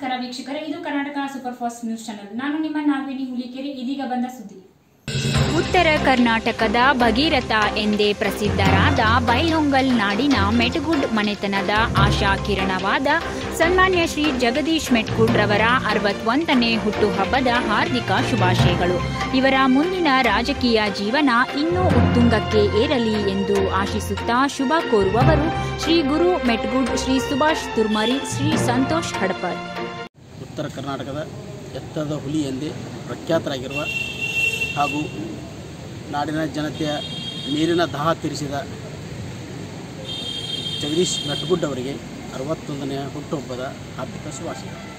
ನಮಸ್ಕಾರ ವೀಕ್ಷಕರೇ ಇದು Karnataka super fast news channel ನಾನು ನಿಮ್ಮ ನಾಗವೇಣಿ ಹುಲಿಕೆರೆ ಇದೀಗ ಬಂದ ಸುದ್ದಿ ಉತ್ತರ ಕರ್ನಾಟಕದ ಭಗೀರಥ ಎಂದೇ ಪ್ರಸಿದ್ಧರಾದ ಬೈಲೊಂಗಲ್ ನಾಡಿನ ಮೆಟಗುಡ್ ಮನೆತನದ ಆಶಾ ಕಿರಣವಾದ ಸನ್ಮಾನ್ಯ ಶ್ರೀ ಜಗದೀಶ್ ಮೆಟ್ಗುಡ್ ರವರ ಅರವತ್ತೊಂದನೇ ಹುಟ್ಟುಹಬ್ಬದ ಹಾರ್ದಿಕ ಶುಭಾಶಯಗಳು ಇವರ ಮುಂದಿನ ರಾಜಕೀಯ ಜೀವನ ಇನ್ನೂ ಉತ್ತುಂಗಕ್ಕೆ ಏರಲಿ ಎಂದು ಆಶಿಸುತ್ತಾ ಶುಭ ಕೋರುವವರು ಶ್ರೀ ಗುರು ಮೆಟ್ಗುಡ್ ಶ್ರೀ ಸುಭಾಷ್ ತುರ್ಮರಿ ಶ್ರೀ ಸಂತೋಷ್ ಹಡಪರ್ ಉತ್ತರ ಕರ್ನಾಟಕದ ಎತ್ತರದ ಹುಲಿ ಎಂದೇ ಪ್ರಖ್ಯಾತರಾಗಿರುವ ಹಾಗೂ ನಾಡಿನ ಜನತೆಯ ನೀರಿನ ದಾಹ ತೀರಿಸಿದ ಜಗದೀಶ್ ಮೆಟ್ಗುಡ್ ಅವರಿಗೆ ಅರವತ್ತೊಂದನೆಯ ಹುಟ್ಟುಹಬ್ಬದ ಹಾರ್ದಿಕ ಶುಭಾಶಯ